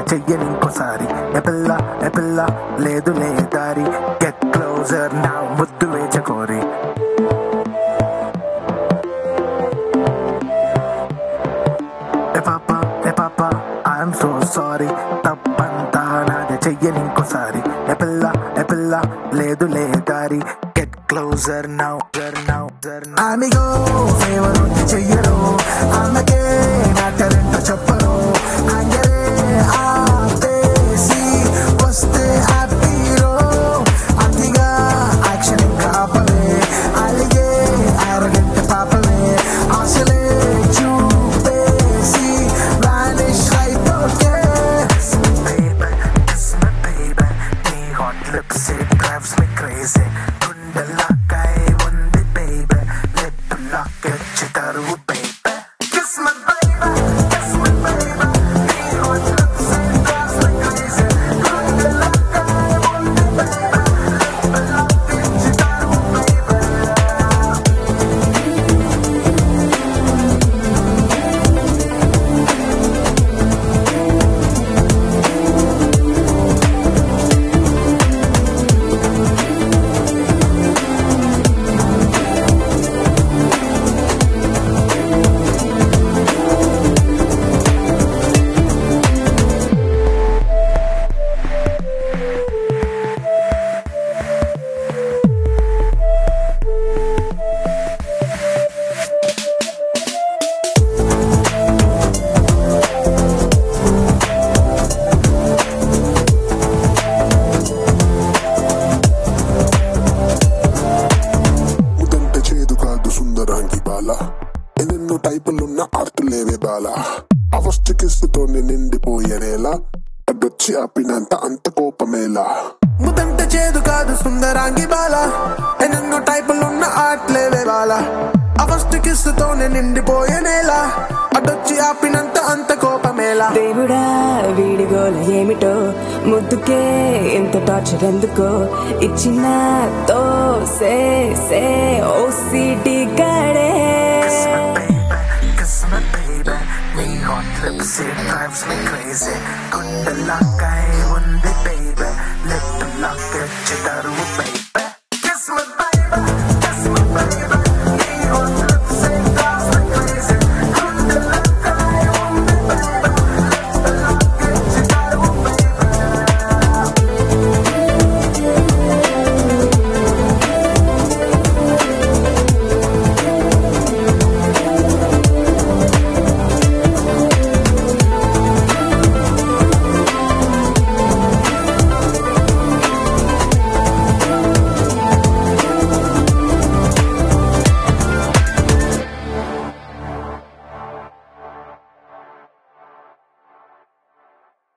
చెయ్యని ఇంకోసారి ఎపిల్ల ఎపిల్ల లేదు లే దారి గెట్ క్లోజర్ నా ముద్దు వేచకోరి ఏ పాప ఏ పాప ఐఎమ్ సో సారీ తప్పంతా నాదే చెయ్యని ఇంకోసారి ఏ పిల్ల ఏ పిల్ల లేదు లే దారి గెట్ క్లోజర్ నౌ జర్ నౌ జర్ ఆమెగో ఫేవర్ వచ్చి చెయ్యరు ఆమెకే నా టాలెంట్ చెప్పరు అంగరే ఆపేసి వస్తే హ్యాపీరో అతిగా యాక్షన్ ఇంకా ఆపవే అలిగే అరగంట పాపవే అసలే చూపేసి వానిష్ అయిపోతే baby, kiss me baby నీ hot lips it drives me crazy గుండెలాకై ఉంది baby lip lock ఇచ్చి తరువు baby kiss me baby kiss me baby నీ hot lips it drives me crazy గుండెలాకై ఉంది baby lip lock ఇచ్చి తరువు baby ముదంటే చేదు కాదు సుందరాంగి బాల ఎన్నెన్నో టైపులున్న ఆర్తులేవే బాల అవస్థ కిస్తుతోనే నిండిపోయేనేలా అడ్డొచ్చి ఆపినంత అంత కోపమేలా ముదంట చేదు కాదు సుందరాంగి బాల ఎన్నెన్నో టైపులున్న ఆట్లేవే బాల ఆ ఫస్ట్ కిస్సుతోనే నిండిపోయే నేల అడ్డొచ్చి ఆపినంత అంత కోపమేలా దేవుడా వీడిగోల ఏమిటో ముద్దుకే ఇంత టార్చర్ ఎందుకో ఇచ్చిన తో సే సే ఓసిడి గడే Kiss me baby నీ hot lips it drives me crazy గుండెలాకై ఉంది baby lip lock ఇచ్చి తరువు baby